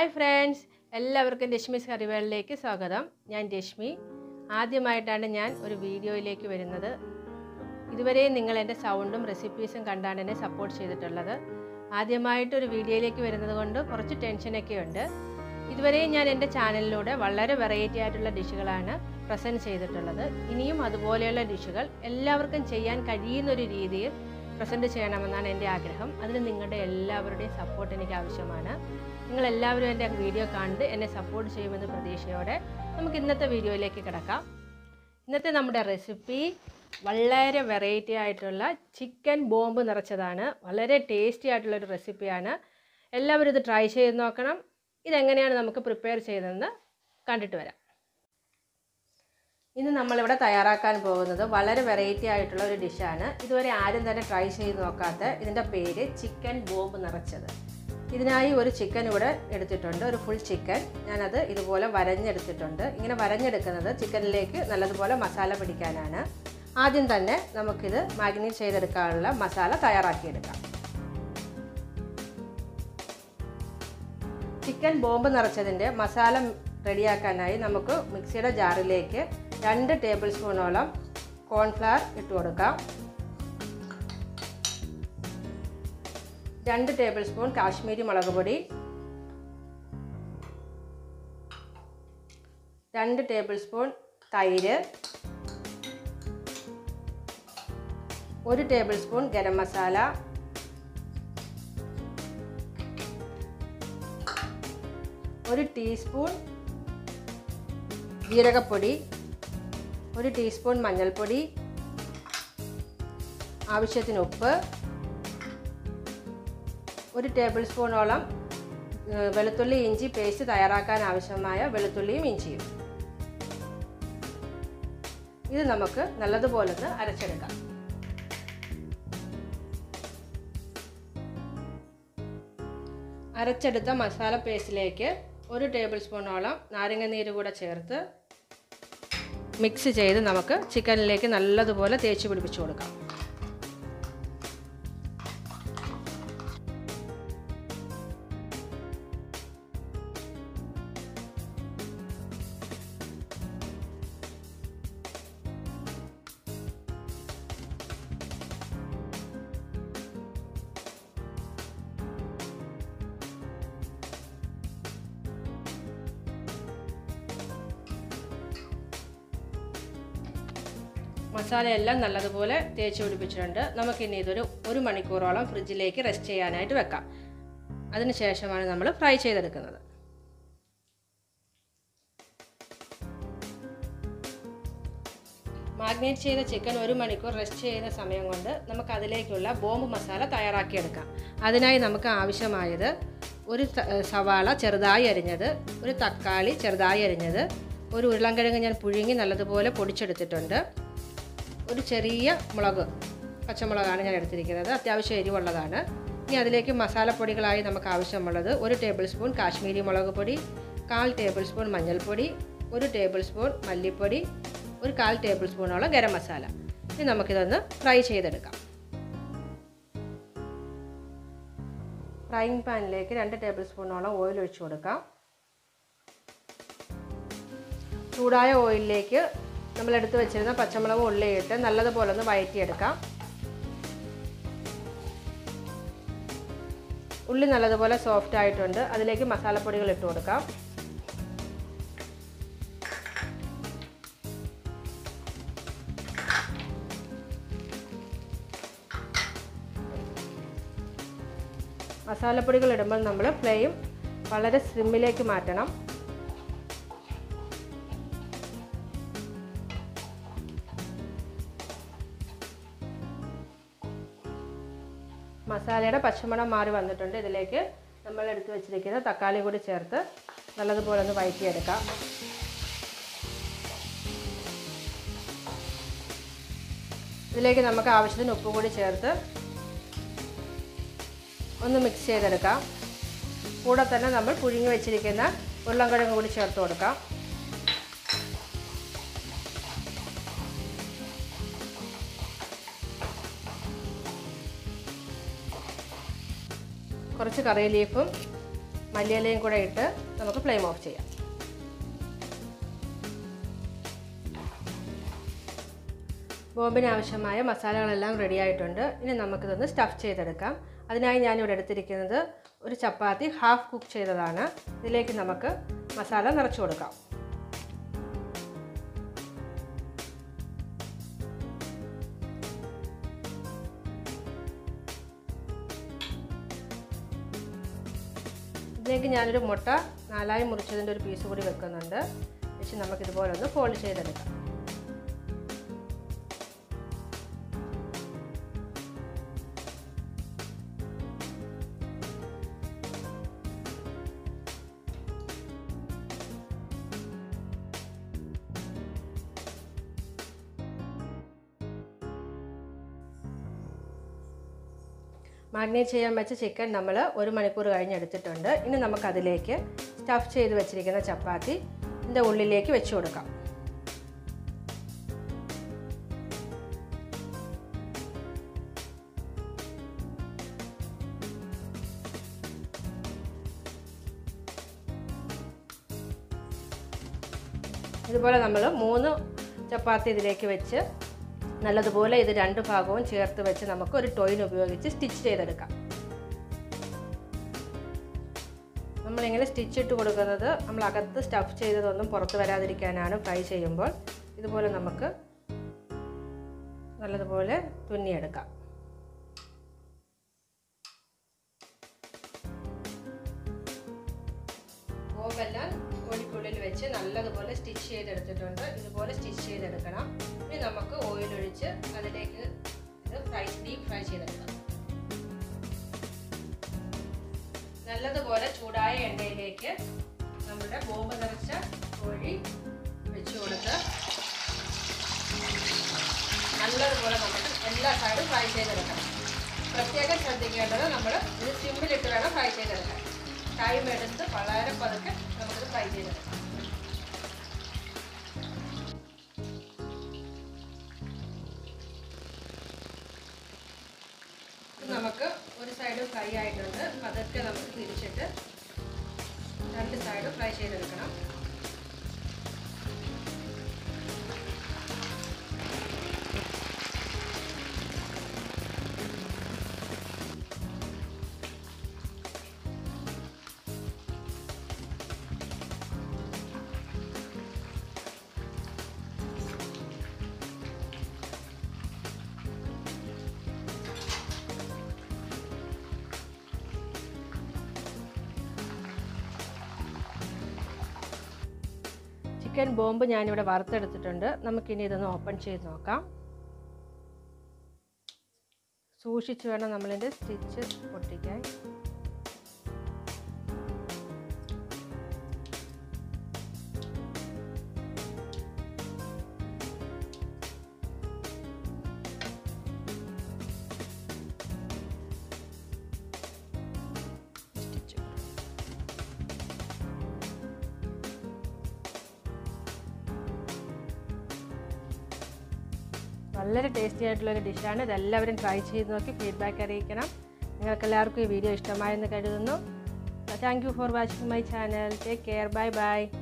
hi friends എല്ലാവർക്കും രശ്മിസ് കറിവേളിലേക്ക് സ്വാഗതം ഞാൻ രശ്മി ആദ്യമായിട്ടാണ് ഞാൻ ഒരു വീഡിയോയിലേക്ക് വരുന്നത് ഇതുവരെ നിങ്ങൾ എൻ്റെ സൗണ്ടും റെസിപ്പീസും കണ്ടാണ് എന്നെ സപ്പോർട്ട് ചെയ്തിട്ടുള്ളത് ആദ്യമായിട്ട് ഒരു വീഡിയോയിലേക്ക് വരുന്നത് കൊണ്ട് കുറച്ച് ടെൻഷനൊക്കെ ഉണ്ട് ഇതുവരെയും ഞാൻ എൻ്റെ ചാനലിലൂടെ വളരെ വെറൈറ്റി ആയിട്ടുള്ള ഡിഷുകളാണ് പ്രസൻറ്റ് ചെയ്തിട്ടുള്ളത് ഇനിയും അതുപോലെയുള്ള ഡിഷുകൾ എല്ലാവർക്കും ചെയ്യാൻ കഴിയുന്ന ഒരു രീതിയിൽ പ്രസൻറ്റ് ചെയ്യണമെന്നാണ് എൻ്റെ ആഗ്രഹം അതിന് നിങ്ങളുടെ എല്ലാവരുടെയും സപ്പോർട്ട് എനിക്ക് ആവശ്യമാണ് നിങ്ങൾ എല്ലാവരും എൻ്റെ വീഡിയോ കണ്ട് എന്നെ സപ്പോർട്ട് ചെയ്യുമെന്ന പ്രതീക്ഷയോടെ നമുക്ക് ഇന്നത്തെ വീഡിയോയിലേക്ക് കിടക്കാം ഇന്നത്തെ നമ്മുടെ റെസിപ്പി വളരെ വെറൈറ്റി ആയിട്ടുള്ള ചിക്കൻ ബോംബ് നിറച്ചതാണ് വളരെ ടേസ്റ്റി ആയിട്ടുള്ളൊരു റെസിപ്പിയാണ് എല്ലാവരും ഇത് ട്രൈ ചെയ്ത് നോക്കണം ഇതെങ്ങനെയാണ് നമുക്ക് പ്രിപ്പയർ ചെയ്തതെന്ന് കണ്ടിട്ട് വരാം ഇന്ന് നമ്മളിവിടെ തയ്യാറാക്കാൻ പോകുന്നത് വളരെ വെറൈറ്റി ആയിട്ടുള്ള ഒരു ഡിഷാണ് ഇതുവരെ ആരും തന്നെ ട്രൈ ചെയ്ത് നോക്കാത്ത ഇതിൻ്റെ പേര് ചിക്കൻ ബോംബ് നിറച്ചത് ഇതിനായി ഒരു ചിക്കൻ ഇവിടെ എടുത്തിട്ടുണ്ട് ഒരു ഫുൾ ചിക്കൻ ഞാനത് ഇതുപോലെ വരഞ്ഞെടുത്തിട്ടുണ്ട് ഇങ്ങനെ വരഞ്ഞെടുക്കുന്നത് ചിക്കനിലേക്ക് നല്ലതുപോലെ മസാല പിടിക്കാനാണ് ആദ്യം തന്നെ നമുക്കിത് മാഗ്നേറ്റ് ചെയ്തെടുക്കാനുള്ള മസാല തയ്യാറാക്കിയെടുക്കാം ചിക്കൻ ബോംബ് നിറച്ചതിൻ്റെ മസാല റെഡിയാക്കാനായി നമുക്ക് മിക്സിയുടെ ജാറിലേക്ക് രണ്ട് ടേബിൾ സ്പൂണോളം കോൺഫ്ലവർ ഇട്ട് കൊടുക്കാം രണ്ട് ടേബിൾ സ്പൂൺ കാശ്മീരി മുളക് പൊടി രണ്ട് ടേബിൾ സ്പൂൺ തൈര് ഒരു ടേബിൾ സ്പൂൺ ഗരം മസാല ഒരു ടീസ്പൂൺ ജീരകപ്പൊടി ഒരു ടീസ്പൂൺ മഞ്ഞൾപ്പൊടി ആവശ്യത്തിന് ഉപ്പ് ഒരു ടേബിൾ സ്പൂണോളം വെളുത്തുള്ളി ഇഞ്ചി പേസ്റ്റ് തയ്യാറാക്കാൻ ആവശ്യമായ വെളുത്തുള്ളിയും ഇഞ്ചിയും ഇത് നമുക്ക് നല്ലതുപോലെ ഒന്ന് അരച്ചെടുക്കാം അരച്ചെടുത്ത മസാല പേസ്റ്റിലേക്ക് ഒരു ടേബിൾ സ്പൂണോളം നാരങ്ങ നീര് കൂടെ ചേർത്ത് മിക്സ് ചെയ്ത് നമുക്ക് ചിക്കനിലേക്ക് നല്ലതുപോലെ തേച്ച് പിടിപ്പിച്ചു കൊടുക്കാം മസാലയെല്ലാം നല്ലതുപോലെ തേച്ച് പിടിപ്പിച്ചിട്ടുണ്ട് നമുക്കിനി ഇതൊരു ഒരു മണിക്കൂറോളം ഫ്രിഡ്ജിലേക്ക് റെസ്റ്റ് ചെയ്യാനായിട്ട് വെക്കാം അതിനുശേഷമാണ് നമ്മൾ ഫ്രൈ ചെയ്തെടുക്കുന്നത് മാഗ്നേറ്റ് ചെയ്ത ചിക്കൻ ഒരു മണിക്കൂർ റെസ്റ്റ് ചെയ്യുന്ന സമയം കൊണ്ട് നമുക്ക് അതിലേക്കുള്ള ബോംബ് മസാല തയ്യാറാക്കിയെടുക്കാം അതിനായി നമുക്ക് ആവശ്യമായത് ഒരു സവാള ചെറുതായി അരിഞ്ഞത് ഒരു തക്കാളി ചെറുതായി അരിഞ്ഞത് ഒരു ഉരുളൻകിഴങ്ങ് ഞാൻ പുഴുങ്ങി നല്ലതുപോലെ പൊടിച്ചെടുത്തിട്ടുണ്ട് ഒരു ചെറിയ മുളക് പച്ചമുളകാണ് ഞാൻ എടുത്തിരിക്കുന്നത് അത്യാവശ്യം എരിവുള്ളതാണ് ഇനി അതിലേക്ക് മസാലപ്പൊടികളായി നമുക്ക് ആവശ്യമുള്ളത് ഒരു ടേബിൾ സ്പൂൺ കാശ്മീരി മുളക് പൊടി കാൽ ടേബിൾ സ്പൂൺ മഞ്ഞൾപ്പൊടി ഒരു ടേബിൾ സ്പൂൺ മല്ലിപ്പൊടി ഒരു കാൽ ടേബിൾ സ്പൂണോളം ഗരം മസാല ഇനി നമുക്കിതൊന്ന് ഫ്രൈ ചെയ്തെടുക്കാം ഫ്രൈങ് പാനിലേക്ക് രണ്ട് ടേബിൾ സ്പൂണോളം ഓയിൽ ഒഴിച്ചു കൊടുക്കാം ചൂടായ ഓയിലിലേക്ക് നമ്മൾ എടുത്തു വെച്ചിരുന്ന പച്ചമുളക് ഉള്ളിയിട്ട് നല്ലതുപോലെ ഒന്ന് വഴറ്റിയെടുക്കാം ഉള്ളി നല്ലതുപോലെ സോഫ്റ്റ് ആയിട്ടുണ്ട് അതിലേക്ക് മസാലപ്പൊടികൾ ഇട്ട് കൊടുക്കാം മസാലപ്പൊടികൾ ഇടുമ്പോൾ നമ്മൾ ഫ്ലെയിം വളരെ സ്ലിമ്മിലേക്ക് മാറ്റണം മസാലയുടെ പച്ചമണം മാറി വന്നിട്ടുണ്ട് ഇതിലേക്ക് നമ്മൾ എടുത്തു വെച്ചിരിക്കുന്ന തക്കാളി കൂടി ചേർത്ത് നല്ലതുപോലെ ഒന്ന് വഴറ്റിയെടുക്കാം ഇതിലേക്ക് നമുക്ക് ആവശ്യത്തിന് ഉപ്പ് കൂടി ചേർത്ത് ഒന്ന് മിക്സ് ചെയ്തെടുക്കാം കൂടെ തന്നെ നമ്മൾ പുഴുങ്ങി വെച്ചിരിക്കുന്ന ഉരുളൻകിഴങ്ങ് കൂടി ചേർത്ത് കൊടുക്കാം കുറച്ച് കറി ലീഫും മല്ലിയിലയും കൂടെ ഇട്ട് നമുക്ക് ഫ്ലെയിം ഓഫ് ചെയ്യാം ബോംബിന് ആവശ്യമായ മസാലകളെല്ലാം റെഡി ആയിട്ടുണ്ട് ഇനി നമുക്കിതൊന്ന് സ്റ്റഫ് ചെയ്തെടുക്കാം അതിനായി ഞാനിവിടെ എടുത്തിരിക്കുന്നത് ഒരു ചപ്പാത്തി ഹാഫ് കുക്ക് ചെയ്തതാണ് ഇതിലേക്ക് നമുക്ക് മസാല നിറച്ചു കൊടുക്കാം ഇതിലേക്ക് ഞാനൊരു മുട്ട നാലായി മുറിച്ചതിൻ്റെ ഒരു പീസ് കൂടി വെക്കുന്നുണ്ട് വെച്ച് നമുക്കിതുപോലെ ഒന്ന് ഫോൾഡ് ചെയ്തെടുക്കാം മാഗ്നേറ്റ് ചെയ്യാൻ വെച്ച ചിക്കൻ നമ്മൾ ഒരു മണിക്കൂർ കഴിഞ്ഞ് എടുത്തിട്ടുണ്ട് ഇനി നമുക്കതിലേക്ക് സ്റ്റഫ് ചെയ്ത് വെച്ചിരിക്കുന്ന ചപ്പാത്തി ഇതിൻ്റെ ഉള്ളിലേക്ക് വെച്ച് കൊടുക്കാം ഇതുപോലെ നമ്മൾ മൂന്ന് ചപ്പാത്തി ഇതിലേക്ക് വെച്ച് നല്ലതുപോലെ ഇത് രണ്ട് ഭാഗവും ചേർത്ത് വെച്ച് നമുക്ക് ഒരു ടോയിൻ ഉപയോഗിച്ച് സ്റ്റിച്ച് ചെയ്തെടുക്കാം നമ്മളിങ്ങനെ സ്റ്റിച്ച് ഇട്ട് കൊടുക്കുന്നത് നമ്മൾ അകത്ത് സ്റ്റഫ് ചെയ്തതൊന്നും പുറത്ത് വരാതിരിക്കാനാണ് ഫ്രൈ ചെയ്യുമ്പോൾ ഇതുപോലെ നമുക്ക് നല്ലതുപോലെ തുന്നിയെടുക്കാം ബോബെല്ലാം കോഴിക്കുള്ളിൽ വെച്ച് നല്ലതുപോലെ സ്റ്റിച്ച് ചെയ്തെടുത്തിട്ടുണ്ട് ഇതുപോലെ സ്റ്റിച്ച് ചെയ്തെടുക്കണം ഇനി നമുക്ക് ഓയിൽ ഒഴിച്ച് അതിലേക്ക് ഇത് ഫ്രൈ ഡീപ്പ് ഫ്രൈ ചെയ്തെടുക്കാം നല്ലതുപോലെ ചൂടായ എണ്ണയിലേക്ക് നമ്മുടെ ബോംബ് നിറച്ച കോഴി വെച്ച് കൊടുത്ത് നല്ലതുപോലെ നമുക്ക് എല്ലാ സൈഡും ഫ്രൈ ചെയ്തെടുക്കണം പ്രത്യേകം ശ്രദ്ധിക്കേണ്ടത് നമ്മൾ ഇത് സിമ്മിലിട്ട് വേണം ഫ്രൈ ചെയ്തെടുക്കാൻ ടൈം എടുത്ത് വളരെ പതുക്കെ നമുക്കിത് ഫ്രൈ ചെയ്തെടുക്കാം നമുക്ക് ഒരു സൈഡ് ഫ്രൈ ആയിട്ടുണ്ട് അതൊക്കെ നമുക്ക് തിരിച്ചിട്ട് രണ്ട് സൈഡ് ഫ്രൈ ചെയ്തെടുക്കണം ചിക്കൻ ബോംബ് ഞാനിവിടെ വറുത്തെടുത്തിട്ടുണ്ട് നമുക്കിനി ഇതൊന്ന് ഓപ്പൺ ചെയ്ത് നോക്കാം സൂക്ഷിച്ച് വേണം നമ്മളിൻ്റെ സ്റ്റിച്ച് പൊട്ടിക്കാൻ വളരെ ടേസ്റ്റി ആയിട്ടുള്ള ഒരു ഡിഷാണ് ഇതെല്ലാവരും ട്രൈ ചെയ്ത് നോക്കി ഫീഡ്ബാക്ക് അറിയിക്കണം നിങ്ങൾക്ക് എല്ലാവർക്കും ഈ വീഡിയോ ഇഷ്ടമായെന്ന് കരുതുന്നു thank you for watching my channel take care bye by